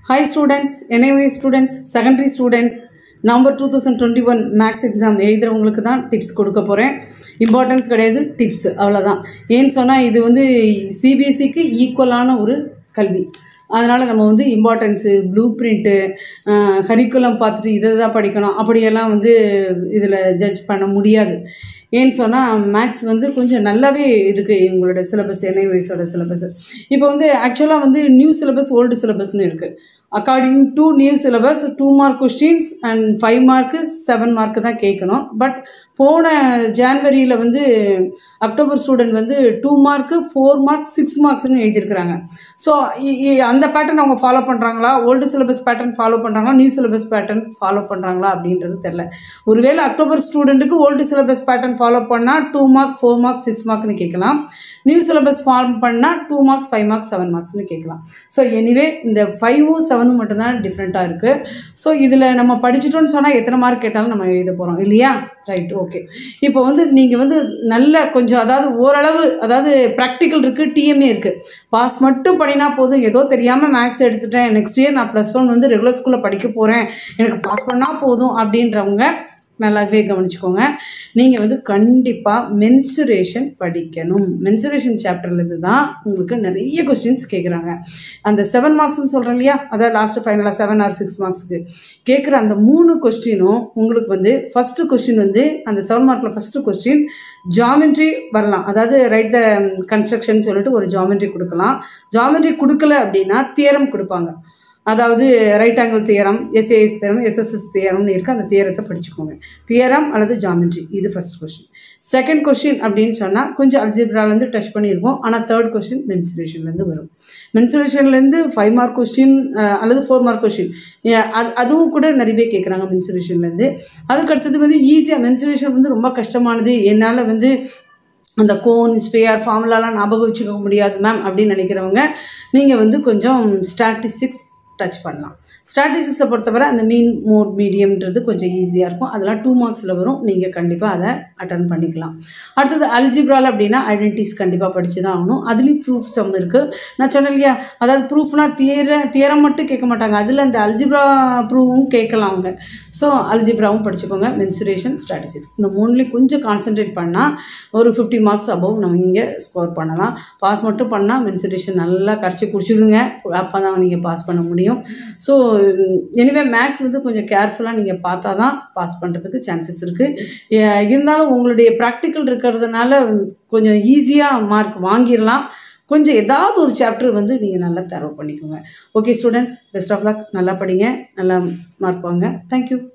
Hi students, NAOA students, secondary students, November two thousand twenty one maths exam எழுதுறவங்களுக்கு தான் tips கொடுக்க போகிறேன் importance கிடையாது டிப்ஸ் அவ்வளோதான் ஏன்னு சொன்னால் இது வந்து சிபிஎஸ்சிக்கு ஈக்குவலான ஒரு கல்வி அதனால் நம்ம வந்து இம்பார்ட்டன்ஸு ப்ளூ பிரிண்ட்டு கரிக்குலம் பார்த்துட்டு இதை தான் படிக்கணும் அப்படியெல்லாம் வந்து இதில் ஜட்ஜ் பண்ண முடியாது ஏன்னு சொன்னால் மேக்ஸ் வந்து கொஞ்சம் நல்லாவே இருக்குது எங்களோட சிலபஸ் என்ஐ வயசோட சிலபஸ் இப்போ வந்து ஆக்சுவலாக வந்து நியூ சிலபஸ் ஓல்டு சிலபஸ்னு இருக்குது according to new syllabus two mark questions and five mark seven mark தான் கேட்கணும் பட் போன ஜான்வரியில் வந்து அக்டோபர் ஸ்டூடெண்ட் வந்து two mark four mark six மார்க்ஸ்னு எழுதியிருக்கிறாங்க ஸோ அந்த பேட்டர்ன் அவங்க ஃபாலோ பண்ணுறாங்களா ஓல்டு சிலபஸ் பேட்டர்ன் ஃபாலோ பண்ணுறாங்களா நியூ சிலபஸ் பேட்டர்ன் ஃபாலோ பண்ணுறாங்களா அப்படின்றது தெரில ஒருவேளை அக்டோபர் ஸ்டூடெண்ட்டுக்கு ஓல்டு சிலபஸ் பேட்டர்ன் ஃபாலோ பண்ணால் two mark four mark six மார்க்னு கேட்கலாம் நியூ சிலபஸ் ஃபாலோ பண்ணால் two marks five marks seven மார்க்ஸ்னு கேட்கலாம் ஸோ எனிவே இந்த ஃபைவும் செவனும் மட்டும்தான் டிஃப்ரெண்ட்டாக இருக்குது ஸோ இதில் நம்ம படிச்சிட்டோம்னு சொன்னால் எத்தனை மார்க் கேட்டாலும் நம்ம எழுத போகிறோம் இல்லையா ரைட் ஓகே இப்போ வந்து நீங்கள் வந்து நல்ல கொஞ்சம் அதாவது ஓரளவு அதாவது ப்ராக்டிக்கல் இருக்குது டிஎம்ஏ இருக்குது பாஸ் மட்டும் பண்ணினா போதும் ஏதோ தெரியாமல் மேக்ஸ் எடுத்துட்டேன் நெக்ஸ்ட் இயர் நான் ப்ளஸ் ஒன் வந்து ரெகுலர் ஸ்கூலில் படிக்க போகிறேன் எனக்கு பாஸ் பண்ணால் போதும் அப்படின்றவங்க நல்லாவே கவனிச்சுக்கோங்க நீங்கள் வந்து கண்டிப்பாக மென்சுரேஷன் படிக்கணும் மென்சுரேஷன் சாப்டர்லேருந்து தான் உங்களுக்கு நிறைய கொஸ்டின்ஸ் கேட்குறாங்க அந்த செவன் மார்க்ஸ்னு சொல்கிறேன் இல்லையா அதாவது லாஸ்ட்டு ஃபைனலாக செவன் ஆர் சிக்ஸ் மார்க்ஸுக்கு கேட்குற அந்த மூணு கொஸ்டினும் உங்களுக்கு வந்து ஃபஸ்ட்டு கொஸ்டின் வந்து அந்த செவன் மார்க்கில் ஃபஸ்ட்டு கொஸ்டின் ஜாமெண்ட்ரி வரலாம் அதாவது ரைட் த கன்ஸ்ட்ரக்ஷன் சொல்லிட்டு ஒரு ஜாமெண்ட்ரி கொடுக்கலாம் ஜாமெண்ட்ரி கொடுக்கல அப்படின்னா தியரம் கொடுப்பாங்க அதாவது right angle theorem SAS theorem SSS தியரம்னு இருக்குது அந்த தியரத்தை படிச்சுக்கோங்க தியரம் அல்லது ஜாமெட்ரி இது ஃபஸ்ட் கொஸ்டின் செகண்ட் கொஸ்டின் அப்படின்னு சொன்னால் கொஞ்சம் அல்ஜிப்ராலேருந்து டச் பண்ணியிருக்கோம் ஆனால் தேர்ட் கொஸ்டின் மென்சுரேஷன்லேருந்து வரும் மென்சுரேஷன்லேருந்து ஃபைவ் மார்க் கொஸ்டின் அல்லது ஃபோர் மார்க் கொஸ்டின் அது அதுவும் கூட நிறைய பேர் கேட்குறாங்க மென்சுரேஷன்லேருந்து அதுக்கு அடுத்தது வந்து ஈஸியாக மென்சுரேஷன் வந்து ரொம்ப கஷ்டமானது என்னால் வந்து அந்த கோன் ஸ்பேயர் ஃபார்முலாலாம் ஞாபகம் வச்சுக்க முடியாது மேம் அப்படின்னு நினைக்கிறவங்க நீங்கள் வந்து கொஞ்சம் ஸ்டாட்டிஸ்டிக்ஸ் டச் பண்ணலாம் ஸ்டாட்டிஸ்டிக்ஸை பொறுத்தவரை அந்த மீன் மோட் மீடியம்ன்றது கொஞ்சம் ஈஸியாக இருக்கும் அதெல்லாம் டூ மார்க்ஸில் வரும் நீங்கள் கண்டிப்பாக அதை அட்டன் பண்ணிக்கலாம் அடுத்தது அல்ஜிப்ரால் அப்படின்னா ஐடென்டிஸ் கண்டிப்பாக படித்து தான் ஆகணும் அதுலேயும் ப்ரூஃப் சம் இருக்குது நான் சொன்னேன் இல்லையா அதாவது ப்ரூஃப்னா தியர தியரம் மட்டும் கேட்க மாட்டாங்க அதில் அந்த அல்ஜிப்ரா ப்ரூவும் கேட்கலாம் அவங்க ஸோ அல்ஜிப்ராவும் படிச்சுக்கோங்க மென்சுரேஷன் ஸ்டாட்டிஸ்டிக்ஸ் இந்த மூணுலேயும் கொஞ்சம் கான்சென்ட்ரேட் பண்ணால் ஒரு ஃபிஃப்டி மார்க்ஸ் அபவ் நம்ம இங்கே ஸ்கோர் பண்ணலாம் பாஸ் மட்டும் பண்ணால் மென்சுரேஷன் நல்லா கரைச்சி குடிச்சிடுங்க அப்போ தான் நீங்கள் பாஸ் பண்ண முடியும் ஸோ எனிவே மேக்ஸ் வந்து கொஞ்சம் கேர்ஃபுல்லாக நீங்கள் பார்த்தா தான் பாஸ் பண்ணுறதுக்கு சான்சஸ் இருக்குது இருந்தாலும் உங்களுடைய ப்ராக்டிக்கல் இருக்கிறதுனால கொஞ்சம் ஈஸியாக மார்க் வாங்கிடலாம் கொஞ்சம் ஏதாவது ஒரு சாப்டர் வந்து நீங்கள் நல்லா தரவு பண்ணிக்கோங்க okay students best of luck நல்லா படிங்க நல்லா மார்க் வாங்க தேங்க்யூ